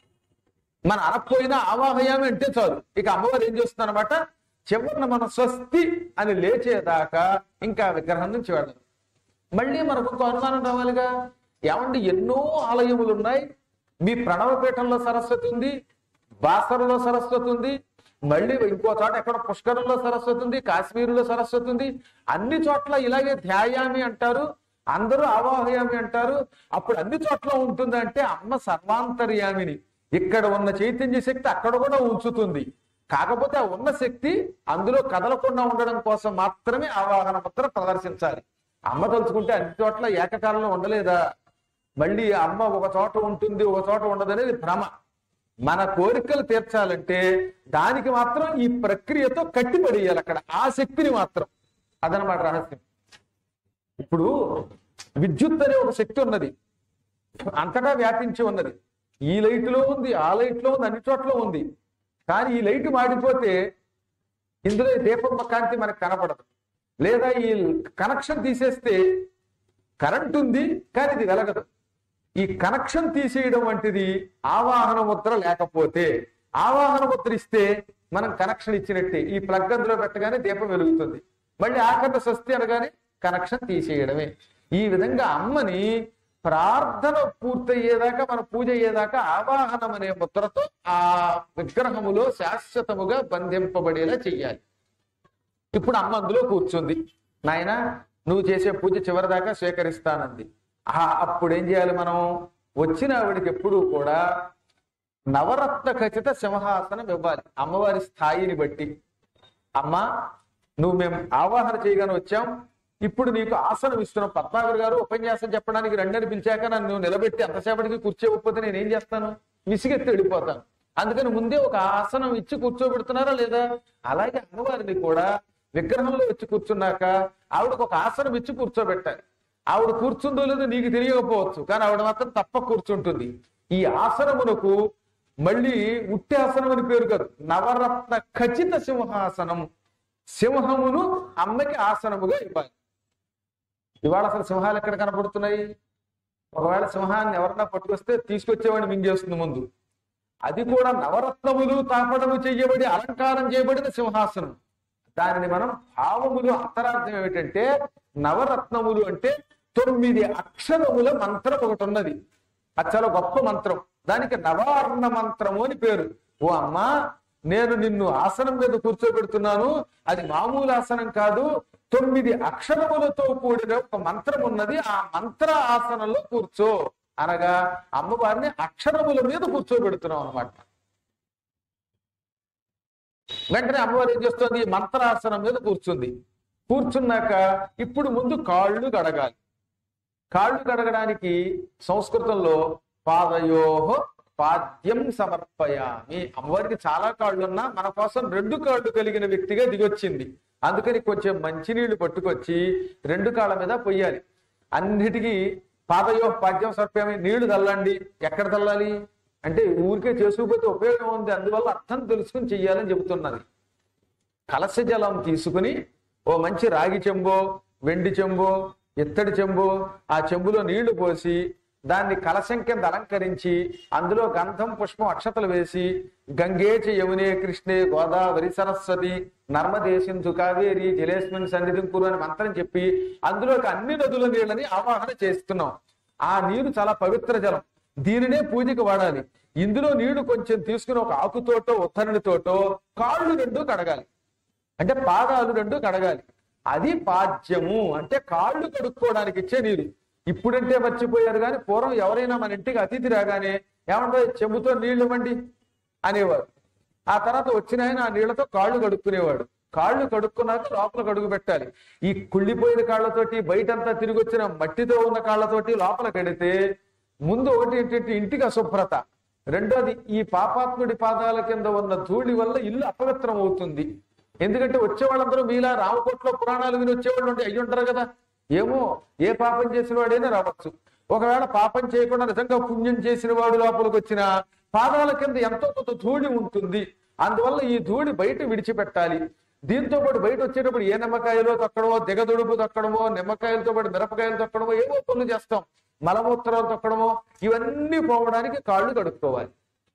మన అనకపోయినా ఆవాహయామి అంటే చాలు ఇక అమ్మవారు ఏం చేస్తుంది అనమాట చివరిన మన స్వస్తి అని లేచేదాకా ఇంకా విగ్రహం నుంచి వెళ్ళదు మళ్ళీ మనకు ఒక అనుమానం రావాలిగా ఏమండి ఎన్నో ఆలయములు ఉన్నాయి మీ ప్రణవపీఠంలో సరస్వతి ఉంది బాసరలో సరస్వతి ఉంది మళ్ళీ ఇంకో చోట ఎక్కడ పుష్కరంలో సరస్వతి ఉంది కాశ్మీరులో సరస్వతి ఉంది అన్ని చోట్ల ఇలాగే ధ్యాయామి అంటారు అందరూ ఆవాహయామి అంటారు అప్పుడు అన్ని చోట్ల ఉంటుందంటే అమ్మ సర్వాంతర్యామిని ఇక్కడ ఉన్న చైతన్య శక్తి అక్కడ కూడా ఉంచుతుంది కాకపోతే ఆ ఉన్న శక్తి అందులో కదలకుండా ఉండడం కోసం మాత్రమే ఆవాహన ముద్ర ప్రదర్శించాలి అమ్మ తలుచుకుంటే అన్ని చోట్ల ఏకకాలంలో ఉండలేదా మళ్ళీ అమ్మ ఒక చోట ఉంటుంది ఒక చోట ఉండదు అనేది భ్రమ మన కోరికలు తీర్చాలంటే దానికి మాత్రం ఈ ప్రక్రియతో కట్టిపడేయాలి అక్కడ ఆ శక్తిని మాత్రం అదనమాట రహస్యం ఇప్పుడు విద్యుత్ అనే ఒక శక్తి ఉన్నది అంతటా వ్యాపించి ఉన్నది ఈ లైట్ లో ఉంది ఆ లైట్ లో ఉంది అన్ని చోట్ల ఉంది కానీ ఈ లైట్ మాడిపోతే ఇందులో ఈ దీపం కాంతి మనకు కనపడదు లేదా ఈ కనెక్షన్ తీసేస్తే కరెంట్ ఉంది కానీ ఇది వెలగదు ఈ కనెక్షన్ తీసేయడం వంటిది ఆవాహన ముద్ర లేకపోతే ఆవాహన ముద్ర ఇస్తే మనం కనెక్షన్ ఇచ్చినట్టే ఈ ప్లగ్ అందులో పెట్టగానే దీపం వెలుగుతుంది మళ్ళీ ఆఖరణ స్వస్తి అనగానే కనెక్షన్ తీసేయడమే ఈ విధంగా అమ్మని ప్రార్థన పూర్తయ్యేదాకా మన పూజ అయ్యేదాకా ఆవాహనం అనే ముద్రతో ఆ విగ్రహములో శాశ్వతముగా బంధింపబడేలా చెయ్యాలి ఇప్పుడు అమ్మ అందులో కూర్చుంది నాయన నువ్వు చేసే పూజ చివరిదాకా స్వీకరిస్తానంది ఆ అప్పుడు ఏం చేయాలి మనం వచ్చిన ఆవిడకి ఎప్పుడూ కూడా నవరత్న ఖచ్చిత సింహాసనం ఇవ్వాలి అమ్మవారి స్థాయిని బట్టి అమ్మా నువ్వు మేము ఆవాహన చేయగానే వచ్చాం ఇప్పుడు నీకు ఆసనం ఇస్తున్నాం పద్మాగర్ గారు ఉపన్యాసం చెప్పడానికి రెండని పిలిచాక నన్ను నిలబెట్టి అంతసేపటికి కూర్చోకపోతే నేను ఏం చేస్తాను విసిగెత్తి వెళ్ళిపోతాను అందుకని ముందే ఒక ఆసనం ఇచ్చి కూర్చోబెడుతున్నారా లేదా అలాగే అమ్మవారిని కూడా విగ్రహంలో వచ్చి కూర్చున్నాక ఆవిడకు ఒక ఆసనం ఇచ్చి కూర్చోబెట్టాలి ఆవిడ కూర్చుందో లేదో నీకు తెలియకపోవచ్చు కానీ ఆవిడ మాత్రం తప్ప కూర్చుంటుంది ఈ ఆసనమునకు మళ్ళీ ఉట్టి ఆసనం అని పేరు కాదు నవరత్న ఖచ్చిత సింహాసనం సింహమును అమ్మకి ఆసనముగా ఇవ్వాలి ఇవాళ అసలు సింహాలు ఎక్కడ కనపడుతున్నాయి ఒకవేళ సింహాన్ని ఎవరన్నా పట్టుకొస్తే తీసుకొచ్చేవాడిని మింగేస్తుంది ముందు అది కూడా నవరత్నములు తాపడము చేయబడి అలంకారం చేయబడిన సింహాసనం దానిని మనం భావములు అంతరార్థం ఏమిటంటే నవరత్నములు అంటే తొమ్మిది అక్షరముల మంత్రం ఒకటి ఉన్నది అది చాలా గొప్ప మంత్రం దానికి నవార్ణ మంత్రము అని పేరు ఓ అమ్మా నేను నిన్ను ఆసనం మీద కూర్చోబెడుతున్నాను అది మామూలు ఆసనం కాదు తొమ్మిది అక్షరములతో కూడిన ఒక మంత్రం ఉన్నది ఆ మంత్ర ఆసనంలో కూర్చో అనగా అమ్మవారిని అక్షరముల మీద కూర్చోబెడుతున్నాం అనమాట వెంటనే అమ్మవారు ఏం చేస్తుంది మంత్రాసనం మీద కూర్చుంది కూర్చున్నాక ఇప్పుడు ముందు కాళ్ళు గడగాలి కాళ్ళు కడగడానికి సంస్కృతంలో పాదయోహో పాద్యం సమర్పయామి అమ్మవారికి చాలా కాళ్ళు ఉన్నా మన కోసం రెండు కాళ్ళు కలిగిన వ్యక్తిగా దిగొచ్చింది అందుకని కొంచెం మంచినీళ్లు పట్టుకొచ్చి రెండు కాళ్ళ మీద పొయ్యాలి అన్నిటికీ పాదయోహ పాద్యం సమర్పయామి నీళ్లు చల్లండి ఎక్కడ చల్లాలి అంటే ఊరికే చేసుకుపోతే ఉపయోగం ఉంది అందువల్ల అర్థం తెలుసుకుని చెయ్యాలని చెబుతున్నది కలశ జలం తీసుకుని ఓ మంచి రాగి చెంబో వెండి చెంబో ఇత్తడి చెంబో ఆ చెంబులో నీళ్లు పోసి దాన్ని కలశం కింద అలంకరించి అందులో గంధం పుష్పం అక్షతలు వేసి గంగేచ యమునే కృష్ణే గోదావరి సరస్వతి నర్మదే సింధు కావేరి జలేస్మిన్ సన్నిధిం కురు అని మంత్రం చెప్పి అందులోకి అన్ని నదుల నీళ్ళని ఆవాహన చేస్తున్నాం ఆ నీరు చాలా పవిత్ర జలం దీనినే పూజకి వాడాలి ఇందులో నీళ్లు కొంచెం తీసుకుని ఒక ఆకుతోటో ఉత్తరణితోటో కాళ్ళు రెండు కడగాలి అంటే పాదాలు రెండు కడగాలి అది పాద్యము అంటే కాళ్ళు కడుక్కోవడానికి ఇచ్చే నీరు ఇప్పుడంటే మర్చిపోయారు కానీ పూర్వం ఎవరైనా మన ఇంటికి అతిథి రాగానే ఏమంటే చెంబుతో నీళ్లు ఇవ్వండి అనేవారు ఆ తర్వాత వచ్చిన ఆయన ఆ నీళ్లతో కాళ్ళు కడుక్కునేవాడు కాళ్ళు కడుక్కున్నాక లోపల కడుగు పెట్టాలి ఈ కుళ్ళిపోయిన కాళ్ళతోటి బయటంతా తిరిగి వచ్చిన మట్టితో ఉన్న కాళ్ళతోటి లోపల కడితే ముందు ఒకటి ఏంటంటే ఇంటికి అశుభ్రత రెండోది ఈ పాపాత్ముడి పాదాల కింద ఉన్న ధూళి వల్ల ఇల్లు అపవిత్రం అవుతుంది ఎందుకంటే వచ్చే వాళ్ళందరూ మీలా రామకోట్లో పురాణాలు విని వచ్చేవాళ్ళు ఉంటే అయ్యి ఉంటారు కదా ఏమో ఏ పాపం చేసిన వాడైనా రావచ్చు ఒకవేళ పాపం చేయకుండా నిజంగా పుణ్యం చేసిన వాడు లోపలికి వచ్చిన పాదాల కింద ఎంతో కొంత ధూళి ఉంటుంది అందువల్ల ఈ ధూళి బయట విడిచిపెట్టాలి దీంతో పాటు బయట వచ్చేటప్పుడు ఏ నిమ్మకాయలో తొక్కడమో దిగదుడుపు తొక్కడమో నిమ్మకాయలతో పాటు మిరపకాయలు తొక్కడమో ఏవో పనులు చేస్తాం మలమూత్రాలు తొక్కడమో ఇవన్నీ పోవడానికి కాళ్ళు కడుక్కోవాలి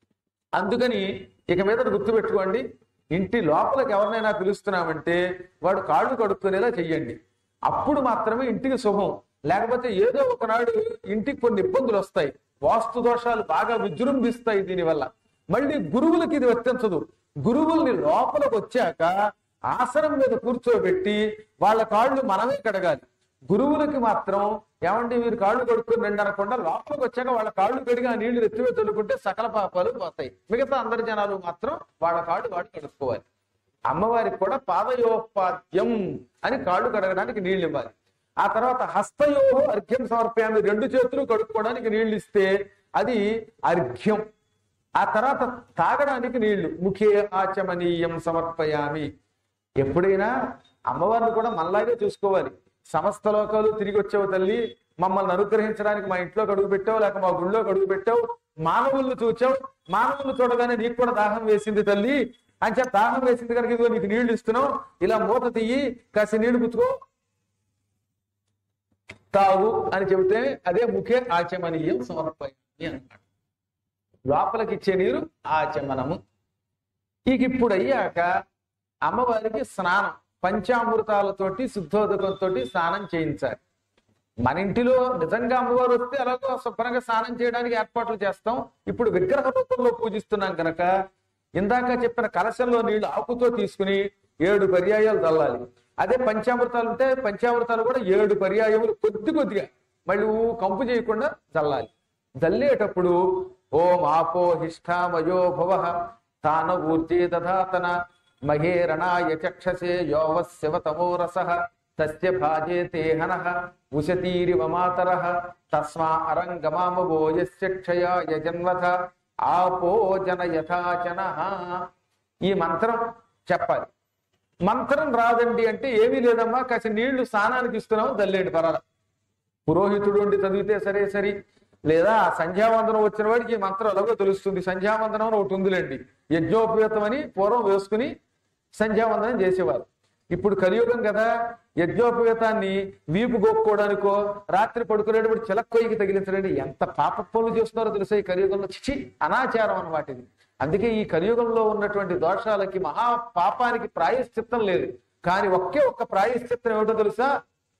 అందుకని ఇక మీద గుర్తు పెట్టుకోండి ఇంటి లోపలికి ఎవరినైనా పిలుస్తున్నామంటే వాడు కాళ్ళు కడుక్కునేలా చెయ్యండి అప్పుడు మాత్రమే ఇంటికి శుభం లేకపోతే ఏదో ఒకనాడు ఇంటికి కొన్ని ఇబ్బందులు వస్తాయి వాస్తు దోషాలు బాగా విజృంభిస్తాయి దీనివల్ల మళ్ళీ గురువులకి ఇది వర్తించదు గురువుల్ని లోపలికి వచ్చాక ఆసనం మీద కూర్చోబెట్టి వాళ్ళ కాళ్ళు మనమే కడగాలి గురువులకి మాత్రం ఏమంటే మీరు కాళ్ళు కడుక్కుని రండి అనకుండా లోపలికి వచ్చాక వాళ్ళ కాళ్ళు కడిగి ఆ నీళ్లు ఎత్తివే తొలుకుంటే సకల పాపాలు పోతాయి మిగతా అందరి జనాలు మాత్రం వాళ్ళ కాళ్ళు వాడు కడుక్కోవాలి అమ్మవారికి కూడా పాదయోపాద్యం అని కాళ్ళు కడగడానికి నీళ్లు ఇవ్వాలి ఆ తర్వాత హస్తయోహో అర్ఘ్యం సమర్పయామి రెండు చేతులు కడుక్కోవడానికి నీళ్లు ఇస్తే అది అర్ఘ్యం ఆ తర్వాత తాగడానికి నీళ్లు ముఖే ఆచమనీయం సమర్పయామి ఎప్పుడైనా అమ్మవారిని కూడా మనలాగే చూసుకోవాలి సమస్త లోకాలు తిరిగి వచ్చావు తల్లి మమ్మల్ని అనుగ్రహించడానికి మా ఇంట్లో కడుగు పెట్టావు లేక మా గుళ్ళో కడుగు పెట్టావు మానవులను చూచావు మానవులు చూడగానే నీకు కూడా దాహం వేసింది తల్లి అని చెప్పి దాహం వేసింది కనుక ఇదిగో నీకు నీళ్లు ఇస్తున్నావు ఇలా మూత తీయి కాసి నీళ్లు పుచ్చుకో తాగు అని చెబితే అదే ముఖే ఆచమనీయం సమర్పయామి అన్నమాట లోపలికి ఇచ్చే నీరు ఆచమనము ఇక ఇప్పుడు అయ్యాక అమ్మవారికి స్నానం పంచామృతాలతోటి శుద్ధోదకంతో స్నానం చేయించాలి మన ఇంటిలో నిజంగా అమ్మవారు వస్తే అలాగో శుభ్రంగా స్నానం చేయడానికి ఏర్పాట్లు చేస్తాం ఇప్పుడు విగ్రహ రూపంలో పూజిస్తున్నాం కనుక ఇందాక చెప్పిన కలశంలో నీళ్లు ఆకుతో తీసుకుని ఏడు పర్యాయాలు చల్లాలి అదే పంచామృతాలు ఉంటే పంచామృతాలు కూడా ఏడు పర్యాయములు కొద్ది కొద్దిగా మళ్ళీ ఊ కంపు చేయకుండా చల్లాలి జల్లేటప్పుడు ఓం ఆపో హిష్టామయో భవ తాన ఊర్జే దధాతన మహేరణాయ చక్షసే యోవశివతమో రస తస్య భాజే తేహన ఉశతీరివ మాతర తస్మా అరంగమామవో యస్య క్షయాయ జన్మథ ఆపో జన యథాచన ఈ మంత్రం చెప్పాలి మంత్రం రాదండి అంటే ఏమీ లేదమ్మా కాసి నీళ్లు స్నానానికి ఇస్తున్నావు దల్లేండి పరాల పురోహితుడు ఉండి చదివితే సరే సరి లేదా సంధ్యావందనం వచ్చిన వాడికి ఈ మంత్రం ఎలాగో తెలుస్తుంది సంధ్యావందనం అని ఒకటి ఉందిలేండి యజ్ఞోపేతం అని పూర్వం వేసుకుని సంధ్యావందనం చేసేవారు ఇప్పుడు కలియుగం కదా యజ్ఞోపవేతాన్ని వీపు గోక్కోవడానికో రాత్రి పడుకునేటప్పుడు చిలక్కొయ్యకి తగిలించడండి ఎంత పాప పనులు చేస్తున్నారో తెలుసా ఈ కలియుగంలో చిచి అనాచారం అన్నమాట ఇది అందుకే ఈ కలియుగంలో ఉన్నటువంటి దోషాలకి మహా పాపానికి ప్రాయశ్చిత్తం లేదు కానీ ఒకే ఒక్క ప్రాయశ్చిత్తం ఏమిటో తెలుసా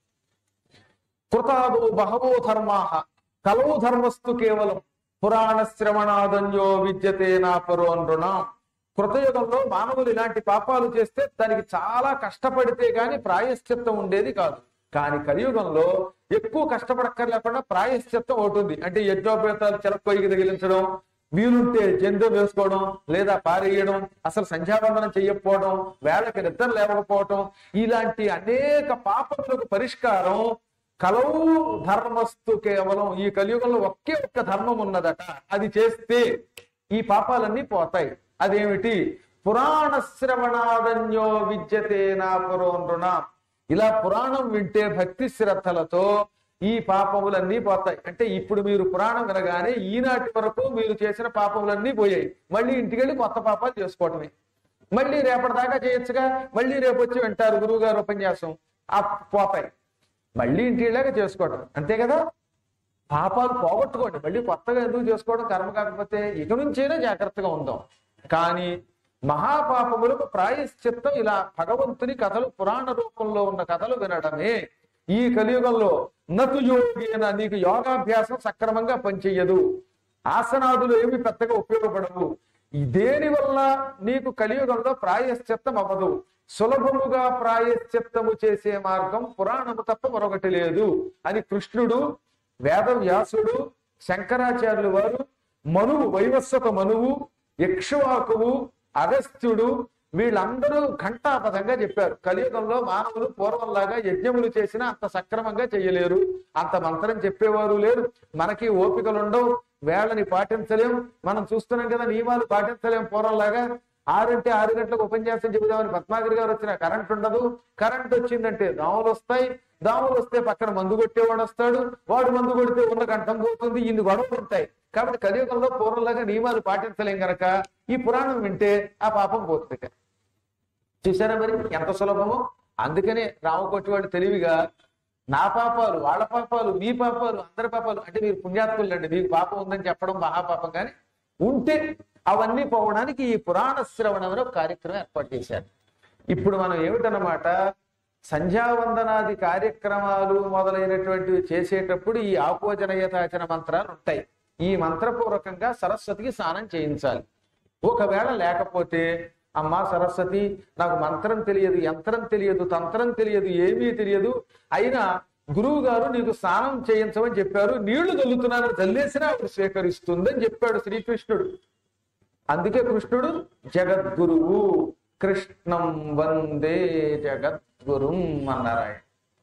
కృతాదో బహవో ధర్మాహ కలవు ధర్మస్తు కేవలం పురాణ శ్రవణాదన్యో విద్యతే నా పరో నృణం కృతయుగంలో మానవులు ఇలాంటి పాపాలు చేస్తే దానికి చాలా కష్టపడితే గాని ప్రాయశ్చిత్తం ఉండేది కాదు కానీ కలియుగంలో ఎక్కువ కష్టపడక్కర్లేకుండా ప్రాయశ్చిత్తం అవుతుంది అంటే యజ్ఞోపేతాలు చిలక్కొయ్యికి తగిలించడం వీలుంటే జంతువు వేసుకోవడం లేదా పారేయడం అసలు సంధ్యావందనం చెయ్యకపోవడం వేళకి నిద్ర లేవకపోవడం ఇలాంటి అనేక పాపములకు పరిష్కారం కలవు ధర్మస్తు కేవలం ఈ కలియుగంలో ఒకే ఒక్క ధర్మం ఉన్నదట అది చేస్తే ఈ పాపాలన్నీ పోతాయి అదేమిటి పురాణ శ్రవణాదన్యో విద్యతే నా పురోనృణ ఇలా పురాణం వింటే భక్తి శ్రద్ధలతో ఈ పాపములన్నీ పోతాయి అంటే ఇప్పుడు మీరు పురాణం వినగానే ఈనాటి వరకు మీరు చేసిన పాపములన్నీ పోయాయి మళ్ళీ ఇంటికెళ్ళి కొత్త పాపాలు చేసుకోవటమే మళ్ళీ రేపటి దాకా చేయొచ్చుగా మళ్ళీ రేపు వచ్చి వింటారు గురువు గారు ఉపన్యాసం ఆ పోతాయి మళ్ళీ ఇంటిలాగా చేసుకోవడం అంతే కదా పాపాలు పోగొట్టుకోండి మళ్ళీ కొత్తగా ఎందుకు చేసుకోవడం కర్మ కాకపోతే ఇక నుంచైనా జాగ్రత్తగా ఉందాం కానీ మహాపాపములకు ప్రాయశ్చిత్తం ఇలా భగవంతుని కథలు పురాణ రూపంలో ఉన్న కథలు వినడమే ఈ కలియుగంలో నతు యోగేన నీకు యోగాభ్యాసం సక్రమంగా పనిచెయ్యదు ఆసనాదులు ఏమి పెద్దగా ఉపయోగపడవు ఈ దేని వల్ల నీకు కలియుగంలో ప్రాయశ్చిత్తం అవ్వదు సులభముగా ప్రాయశ్చిత్తము చేసే మార్గం పురాణము తప్ప మరొకటి లేదు అని కృష్ణుడు వేదవ్యాసుడు శంకరాచార్యులు వారు మనువు వైవస్వత మనువు ఇక్ష్వాకువు అగస్త్యుడు వీళ్ళందరూ ఘంటాపథంగా చెప్పారు కలియుగంలో మానవులు పూర్వంలాగా యజ్ఞములు చేసినా అంత సక్రమంగా చేయలేరు అంత మంత్రం చెప్పేవారు లేరు మనకి ఓపికలు ఉండవు వేళని పాటించలేం మనం చూస్తున్నాం కదా నియమాలు పాటించలేం పూర్వంలాగా ఆరంటే ఆరు గంటలకు ఉపన్యాసం చెబుదామని పద్మాగిరి గారు వచ్చిన కరెంట్ ఉండదు కరెంట్ వచ్చిందంటే దోమలు వస్తాయి దోమలు వస్తే పక్కన మందు కొట్టేవాడు వస్తాడు వాడు మందు కొడితే ఉన్న కంఠం పోతుంది ఇన్ని గొడవలు ఉంటాయి కాబట్టి కలియుగంలో పూర్వంలాగా నియమాలు పాటించలేం గనక ఈ పురాణం వింటే ఆ పాపం పోతుంది చూసారా మరి ఎంత సులభమో అందుకనే రామకోటి వాడు తెలివిగా నా పాపాలు వాళ్ళ పాపాలు మీ పాపాలు అందరి పాపాలు అంటే మీరు పుణ్యాత్ములు అండి మీకు పాపం ఉందని చెప్పడం మహాపాపం కానీ ఉంటే అవన్నీ పోవడానికి ఈ పురాణ శ్రవణం అనే ఒక కార్యక్రమం ఏర్పాటు చేశారు ఇప్పుడు మనం ఏమిటన్నమాట సంధ్యావందనాది కార్యక్రమాలు మొదలైనటువంటివి చేసేటప్పుడు ఈ ఆపోజనయతాచన మంత్రాలు ఉంటాయి ఈ మంత్రపూర్వకంగా సరస్వతికి స్నానం చేయించాలి ఒకవేళ లేకపోతే అమ్మా సరస్వతి నాకు మంత్రం తెలియదు యంత్రం తెలియదు తంత్రం తెలియదు ఏమీ తెలియదు అయినా గురువు గారు నీకు స్నానం చేయించమని చెప్పారు నీళ్లు చల్లుతున్నానని చల్లేసినా ఆవిడ స్వీకరిస్తుందని చెప్పాడు శ్రీకృష్ణుడు అందుకే కృష్ణుడు జగద్గురువు కృష్ణం వందే జగద్గురుం అన్నారు ఆయన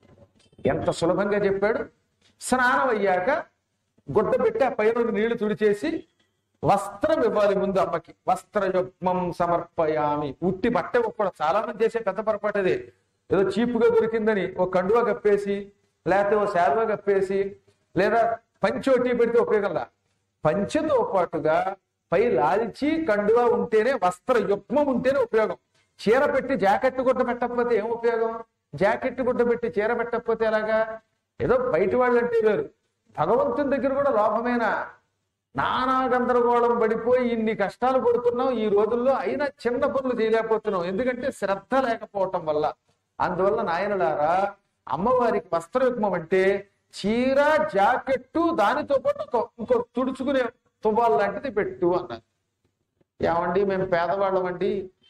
ఎంత సులభంగా చెప్పాడు స్నానం అయ్యాక గుడ్డ పెట్టి ఆ పైన ఉన్న నీళ్లు తుడిచేసి వస్త్రం ఇవ్వాలి ముందు అమ్మకి వస్త్రయుగ్మం సమర్పయామి ఉట్టి బట్ట ఒక్కడ చాలా మంది చేసే పెద్ద పొరపాటు అదే ఏదో చీపుగా దొరికిందని ఓ కండువా కప్పేసి లేకపోతే ఓ శాలువా కప్పేసి లేదా పంచోటి పెడితే ఉపయోగంలా పంచతో పాటుగా పై లాల్చి కండువా ఉంటేనే వస్త్ర యుగ్మం ఉంటేనే ఉపయోగం చీర పెట్టి జాకెట్ గుడ్డ పెట్టకపోతే ఏం ఉపయోగం జాకెట్ గుడ్డ పెట్టి చీర పెట్టకపోతే ఎలాగా ఏదో బయట వాళ్ళు అంటే వేరు భగవంతుని దగ్గర కూడా లోపమేనా నానా గందరగోళం పడిపోయి ఇన్ని కష్టాలు పడుతున్నాం ఈ రోజుల్లో అయినా చిన్న పనులు చేయలేకపోతున్నాం ఎందుకంటే శ్రద్ధ లేకపోవటం వల్ల అందువల్ల నాయనలారా అమ్మవారికి వస్త్రయుగ్మం అంటే చీర జాకెట్టు దానితో పాటు ఒక- ఇంకో తుడుచుకునే తువ్వాలు లాంటిది పెట్టు అన్నారు ఏమండి మేము పేదవాళ్ళమండి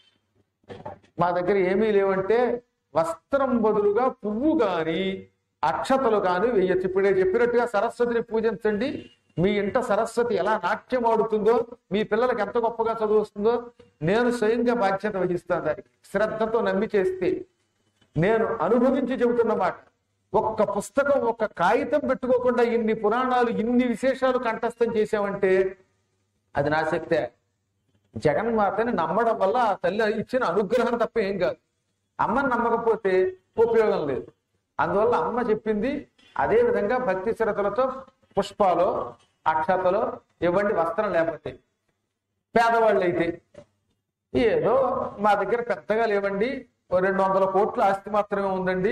మా దగ్గర ఏమీ లేవంటే వస్త్రం బదులుగా పువ్వు గాని అక్షతలు కాని వెయ్యొచ్చు ఇప్పుడే చెప్పినట్టుగా సరస్వతిని పూజించండి మీ ఇంట సరస్వతి ఎలా నాట్యం ఆడుతుందో మీ పిల్లలకి ఎంత గొప్పగా చదువు వస్తుందో నేను స్వయంగా బాధ్యత వహిస్తాను దానికి శ్రద్ధతో నమ్మి చేస్తే నేను అనుభవించి చెబుతున్న మాట ఒక్క పుస్తకం ఒక్క కాగితం పెట్టుకోకుండా ఇన్ని పురాణాలు ఇన్ని విశేషాలు కంఠస్థం చేశామంటే అది నా శక్తే జగన్మాతని నమ్మడం వల్ల ఆ తల్లి ఇచ్చిన అనుగ్రహం తప్ప ఏం కాదు అమ్మని నమ్మకపోతే ఉపయోగం లేదు అందువల్ల అమ్మ చెప్పింది అదే విధంగా భక్తి శ్రద్ధలతో పుష్పాలు అక్షతలో ఇవ్వండి వస్త్రం లేకపోతే పేదవాళ్ళు అయితే ఏదో మా దగ్గర పెద్దగా లేవండి ఓ రెండు వందల కోట్ల ఆస్తి మాత్రమే ఉందండి